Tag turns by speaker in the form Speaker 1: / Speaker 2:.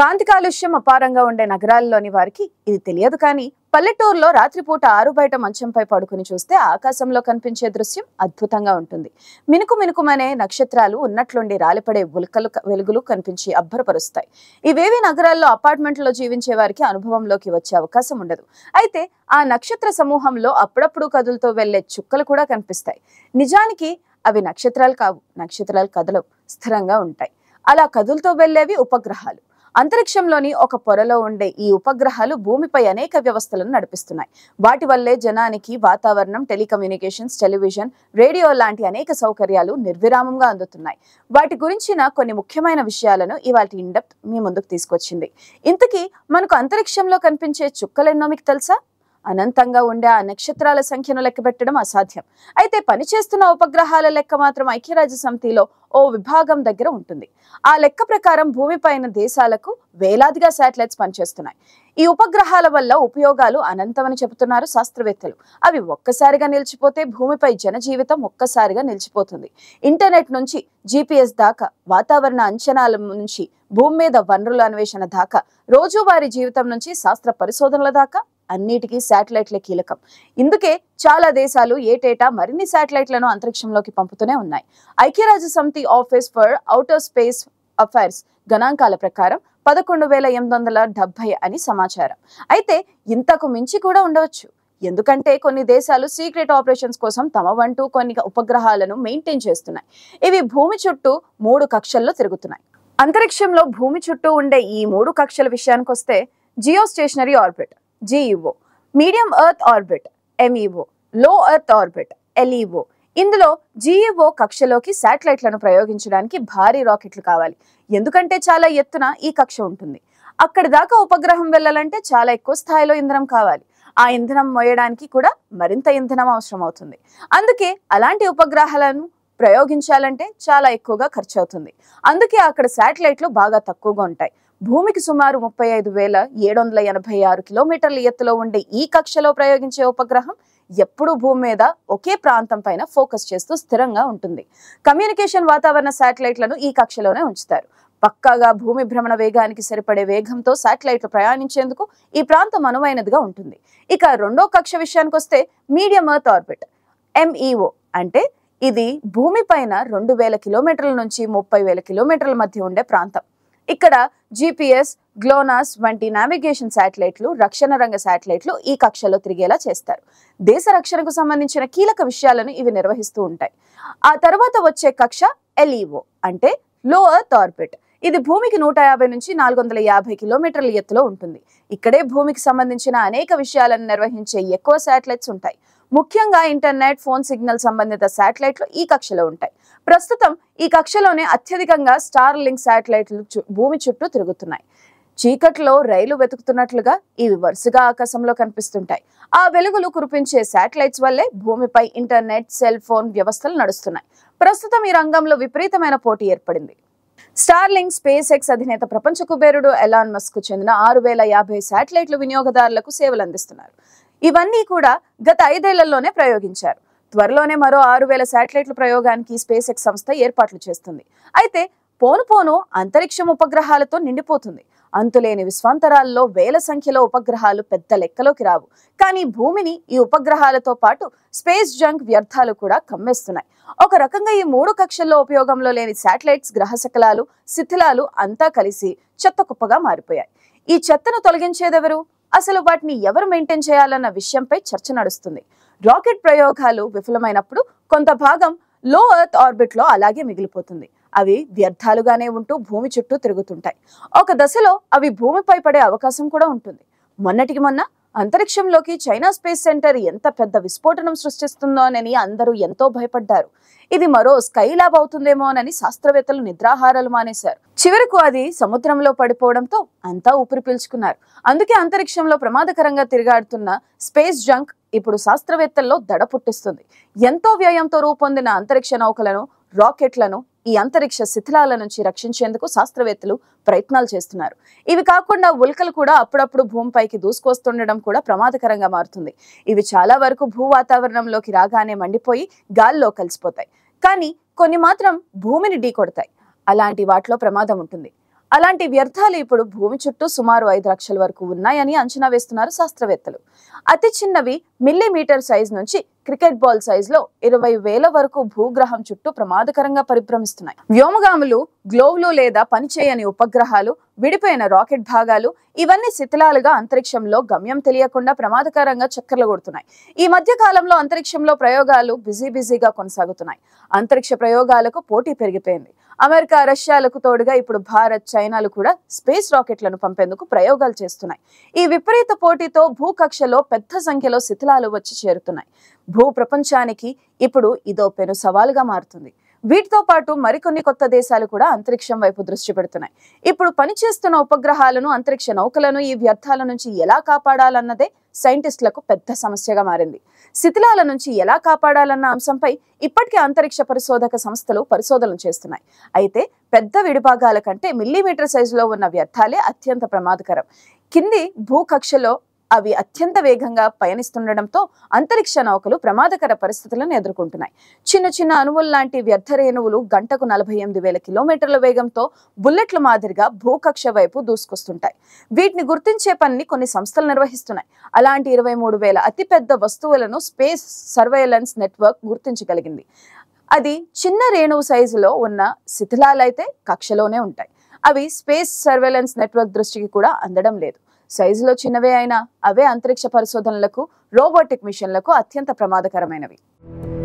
Speaker 1: కాంతి కాలుష్యం అపారంగా ఉండే నగరాల్లోని వారికి ఇది తెలియదు కానీ పల్లెటూరులో రాత్రిపూట ఆరు బయట మంచంపై పడుకుని చూస్తే ఆకాశంలో కనిపించే దృశ్యం అద్భుతంగా ఉంటుంది మినుకు మినుకుమనే నక్షత్రాలు ఉన్నట్లుండి రాలిపడే ఉల్కలు వెలుగులు కనిపించి అబ్బరపరుస్తాయి ఇవేవి నగరాల్లో అపార్ట్మెంట్లో జీవించే వారికి అనుభవంలోకి వచ్చే అవకాశం ఉండదు అయితే ఆ నక్షత్ర సమూహంలో అప్పుడప్పుడు కదులుతూ వెళ్లే చుక్కలు కూడా కనిపిస్తాయి నిజానికి అవి నక్షత్రాలు కావు నక్షత్రాలు కదలవు స్థిరంగా ఉంటాయి అలా కదులుతూ వెళ్లేవి ఉపగ్రహాలు అంతరిక్షంలోని ఒక పొరలో ఉండే ఈ ఉపగ్రహాలు భూమిపై అనేక వ్యవస్థలను నడిపిస్తున్నాయి వాటి వల్లే జనానికి వాతావరణం టెలికమ్యూనికేషన్స్ టెలివిజన్ రేడియో లాంటి అనేక సౌకర్యాలు నిర్విరామంగా అందుతున్నాయి వాటి గురించిన కొన్ని ముఖ్యమైన విషయాలను ఇవాటి ఇండెప్త్ మీ ముందుకు తీసుకొచ్చింది ఇంతకీ మనకు అంతరిక్షంలో కనిపించే చుక్కలెన్నో మీకు తెలుసా అనంతంగా ఉండే ఆ నక్షత్రాల సంఖ్యను లెక్కబెట్టడం అసాధ్యం అయితే పనిచేస్తున్న ఉపగ్రహాల లెక్క మాత్రం ఐక్యరాజ్య సమితిలో ఓ విభాగం దగ్గర ఉంటుంది ఆ లెక్క ప్రకారం భూమిపైన దేశాలకు వేలాదిగా శాటిలైట్స్ పనిచేస్తున్నాయి ఈ ఉపగ్రహాల వల్ల ఉపయోగాలు అనంతమని చెబుతున్నారు శాస్త్రవేత్తలు అవి ఒక్కసారిగా నిలిచిపోతే భూమిపై జనజీవితం ఒక్కసారిగా నిలిచిపోతుంది ఇంటర్నెట్ నుంచి జీపీఎస్ దాకా వాతావరణ అంచనాల నుంచి భూమి మీద వనరుల అన్వేషణ దాకా రోజువారీ జీవితం నుంచి శాస్త్ర పరిశోధనల దాకా అన్నిటికీ శాటిలైట్లే కీలకం ఇందుకే చాలా దేశాలు ఏటేటా మరిన్ని శాటిలైట్లను అంతరిక్షంలోకి పంపుతూనే ఉన్నాయి ఐక్యరాజ్య సమితి office for outer space affairs గణాంకాల ప్రకారం పదకొండు వేల ఎనిమిది వందల డెబ్బై అని సమాచారం అయితే ఇంతకు మించి కూడా ఉండవచ్చు ఎందుకంటే కొన్ని దేశాలు సీక్రెట్ ఆపరేషన్స్ కోసం తమ వంటూ కొన్ని ఉపగ్రహాలను మెయింటైన్ చేస్తున్నాయి ఇవి భూమి చుట్టూ మూడు కక్షల్లో తిరుగుతున్నాయి అంతరిక్షంలో భూమి చుట్టూ ఉండే ఈ మూడు కక్షల విషయానికి వస్తే geostationary orbit GEO medium earth orbit MEO low earth orbit LEO ఇందులో జిఈఓ కక్షలోకి శాటిలైట్లను ప్రయోగించడానికి భారీ రాకెట్లు కావాలి ఎందుకంటే చాలా ఎత్తున ఈ కక్ష ఉంటుంది అక్కడి దాకా ఉపగ్రహం వెళ్ళాలంటే చాలా ఎక్కువ స్థాయిలో ఇంధనం కావాలి ఆ ఇంధనం మోయడానికి కూడా మరింత ఇంధనం అవసరం అవుతుంది అందుకే అలాంటి ఉపగ్రహాలను ప్రయోగించాలంటే చాలా ఎక్కువగా ఖర్చు అవుతుంది అందుకే అక్కడ శాటిలైట్లు బాగా తక్కువగా ఉంటాయి భూమికి సుమారు ముప్పై ఐదు వేల ఏడు వందల ఎనభై ఆరు కిలోమీటర్ల ఎత్తులో ఉండే ఈ కక్షలో ప్రయోగించే ఉపగ్రహం ఎప్పుడూ భూమి మీద ఒకే ప్రాంతం పైన ఫోకస్ చేస్తూ స్థిరంగా ఉంటుంది కమ్యూనికేషన్ వాతావరణ శాటిలైట్లను ఈ కక్షలోనే ఉంచుతారు పక్కాగా భూమి భ్రమణ వేగానికి సరిపడే వేగంతో శాటిలైట్లు ప్రయాణించేందుకు ఈ ప్రాంతం అనువైనదిగా ఉంటుంది ఇక రెండో కక్ష విషయానికి వస్తే మీడియం ఎర్త్ ఆర్బిట్ ఎంఈఓ అంటే ఇది భూమి పైన రెండు వేల కిలోమీటర్ల నుంచి ముప్పై వేల కిలోమీటర్ల మధ్య ఉండే ప్రాంతం ఇక్కడ జిపిఎస్ గ్లోనాస్ వంటి నావిగేషన్ శాటిలైట్లు రక్షణ రంగ శాటిలైట్లు ఈ కక్షలో తిరిగేలా చేస్తారు దేశ రక్షణకు సంబంధించిన కీలక విషయాలను ఇవి నిర్వహిస్తూ ఉంటాయి ఆ తర్వాత వచ్చే కక్ష ఎల్ఈఓ అంటే లో ఎర్త్ ఆర్బిట్ ఇది భూమికి నూట యాభై నుంచి నాలుగు వందల యాభై కిలోమీటర్ల ఎత్తులో ఉంటుంది ఇక్కడే భూమికి సంబంధించిన అనేక విషయాలను నిర్వహించే ఎక్కువ శాటిలైట్స్ ఉంటాయి ముఖ్యంగా ఇంటర్నెట్ ఫోన్ సిగ్నల్ సంబంధిత శాటిలైట్లు ఈ కక్షలో ఉంటాయి ప్రస్తుతం ఈ కక్షలోనే అత్యధికంగా స్టార్ లింక్ శాటిలైట్లు చు- భూమి చుట్టూ తిరుగుతున్నాయి చీకట్లో రైలు వెతుకుతున్నట్లుగా ఇవి వరుసగా ఆకాశంలో కనిపిస్తుంటాయి ఆ వెలుగులు కురిపించే శాటిలైట్స్ వల్లే భూమిపై ఇంటర్నెట్ సెల్ ఫోన్ వ్యవస్థలు నడుస్తున్నాయి ప్రస్తుతం ఈ రంగంలో విపరీతమైన పోటీ ఏర్పడింది స్టార్లింక్ స్పేస్ ఎక్స్ అధినేత ప్రపంచ కుబేరుడు ఎలాన్ మస్క్ కు చెందిన ఆరు వేల యాభై శాటిలైట్లు వినియోగదారులకు సేవలు అందిస్తున్నారు ఇవన్నీ కూడా గత ఐదేళ్లలోనే ప్రయోగించారు త్వరలోనే మరో ఆరు వేల శాటిలైట్ల ప్రయోగానికి స్పేస్ ఎక్స్ సంస్థ ఏర్పాట్లు చేస్తుంది అయితే పోను పోను అంతరిక్షం ఉపగ్రహాలతో నిండిపోతుంది అంతులేని విశ్వాంతరాల్లో వేల సంఖ్యలో ఉపగ్రహాలు పెద్ద లెక్కలోకి రావు కానీ భూమిని ఈ ఉపగ్రహాలతో పాటు స్పేస్ జంక్ వ్యర్థాలు కూడా కమ్మేస్తున్నాయి ఒక రకంగా ఈ మూడు కక్షల్లో ఉపయోగంలో లేని శాటిలైట్స్ గ్రహశకలాలు శిథిలాలు అంతా కలిసి చెత్త కుప్పగా మారిపోయాయి ఈ చెత్తను తొలగించేదెవరు అసలు వాటిని ఎవరు మెయింటైన్ చేయాలన్న విషయంపై చర్చ నడుస్తుంది రాకెట్ ప్రయోగాలు విఫలమైనప్పుడు కొంత భాగం లో ఎర్త్ ఆర్బిట్ లో అలాగే మిగిలిపోతుంది అవి వ్యర్థాలుగానే ఉంటూ భూమి చుట్టూ తిరుగుతుంటాయి ఒక దశలో అవి భూమిపై పడే అవకాశం కూడా ఉంటుంది మొన్నటికి మొన్న అంతరిక్షంలోకి చైనా స్పేస్ సెంటర్ ఎంత పెద్ద విస్ఫోటనం సృష్టిస్తుందోనని అందరూ ఎంతో భయపడ్డారు ఇది మరో స్కై ల్యాబ్ అవుతుందేమోనని శాస్త్రవేత్తలు నిద్రాహారాలు మానేశారు చివరకు అది సముద్రంలో పడిపోవడంతో అంతా ఊపిరి పీల్చుకున్నారు అందుకే అంతరిక్షంలో ప్రమాదకరంగా తిరిగాడుతున్న స్పేస్ జంక్ ఇప్పుడు శాస్త్రవేత్తల్లో దడ పుట్టిస్తుంది ఎంతో వ్యయంతో రూపొందిన అంతరిక్ష నౌకలను రాకెట్లను ఈ అంతరిక్ష శిథిలాల నుంచి రక్షించేందుకు శాస్త్రవేత్తలు ప్రయత్నాలు చేస్తున్నారు ఇవి కాకుండా ఉల్కలు కూడా అప్పుడప్పుడు భూమిపైకి దూసుకొస్తుండడం కూడా ప్రమాదకరంగా మారుతుంది ఇవి చాలా వరకు భూ వాతావరణంలోకి రాగానే మండిపోయి గాల్లో కలిసిపోతాయి కానీ కొన్ని మాత్రం భూమిని ఢీకొడతాయి అలాంటి వాటిలో ప్రమాదం ఉంటుంది అలాంటి వ్యర్థాలు ఇప్పుడు భూమి చుట్టూ సుమారు ఐదు లక్షల వరకు ఉన్నాయని అంచనా వేస్తున్నారు శాస్త్రవేత్తలు అతి చిన్నవి మిల్లీమీటర్ సైజ్ నుంచి క్రికెట్ బాల్ సైజ్ లో ఇరవై వేల వరకు భూగ్రహం చుట్టూ ప్రమాదకరంగా పరిభ్రమిస్తున్నాయి వ్యోమగాములు గ్లోవ్లు లేదా పనిచేయని ఉపగ్రహాలు విడిపోయిన రాకెట్ భాగాలు ఇవన్నీ శిథిలాలుగా అంతరిక్షంలో గమ్యం తెలియకుండా ప్రమాదకరంగా చక్కర్లు కొడుతున్నాయి ఈ మధ్య కాలంలో అంతరిక్షంలో ప్రయోగాలు బిజీ బిజీగా కొనసాగుతున్నాయి అంతరిక్ష ప్రయోగాలకు పోటీ పెరిగిపోయింది అమెరికా రష్యాలకు తోడుగా ఇప్పుడు భారత్ చైనాలు కూడా స్పేస్ రాకెట్లను పంపేందుకు ప్రయోగాలు చేస్తున్నాయి ఈ విపరీత పోటీతో భూకక్షలో పెద్ద సంఖ్యలో శిథిలాలు వచ్చి చేరుతున్నాయి భూ ప్రపంచానికి ఇప్పుడు ఇదో పెను సవాలుగా మారుతుంది వీటితో పాటు మరికొన్ని కొత్త దేశాలు కూడా అంతరిక్షం వైపు దృష్టి పెడుతున్నాయి ఇప్పుడు పనిచేస్తున్న ఉపగ్రహాలను అంతరిక్ష నౌకలను ఈ వ్యర్థాల నుంచి ఎలా కాపాడాలన్నదే సైంటిస్టులకు పెద్ద సమస్యగా మారింది శిథిలాల నుంచి ఎలా కాపాడాలన్న అంశంపై ఇప్పటికే అంతరిక్ష పరిశోధక సంస్థలు పరిశోధనలు చేస్తున్నాయి అయితే పెద్ద విడిభాగాల కంటే మిల్లీమీటర్ సైజులో ఉన్న వ్యర్థాలే అత్యంత ప్రమాదకరం కింది భూకక్షలో అవి అత్యంత వేగంగా పయనిస్తుండటంతో అంతరిక్ష నౌకలు ప్రమాదకర పరిస్థితులను ఎదుర్కొంటున్నాయి చిన్న చిన్న అణువుల లాంటి వ్యర్థ రేణువులు గంటకు నలభై ఎనిమిది వేల కిలోమీటర్ల వేగంతో బుల్లెట్ల మాదిరిగా భూకక్ష వైపు దూసుకొస్తుంటాయి వీటిని గుర్తించే పనిని కొన్ని సంస్థలు నిర్వహిస్తున్నాయి అలాంటి ఇరవై మూడు వేల అతిపెద్ద వస్తువులను స్పేస్ సర్వేలెన్స్ నెట్వర్క్ గుర్తించగలిగింది అది చిన్న రేణువు సైజులో ఉన్న శిథిలాలైతే కక్షలోనే ఉంటాయి అవి స్పేస్ సర్వేలెన్స్ నెట్వర్క్ దృష్టికి కూడా అందడం లేదు సైజులో చిన్నవే అయినా అవే అంతరిక్ష పరిశోధనలకు రోబోటిక్ మిషన్లకు అత్యంత ప్రమాదకరమైనవి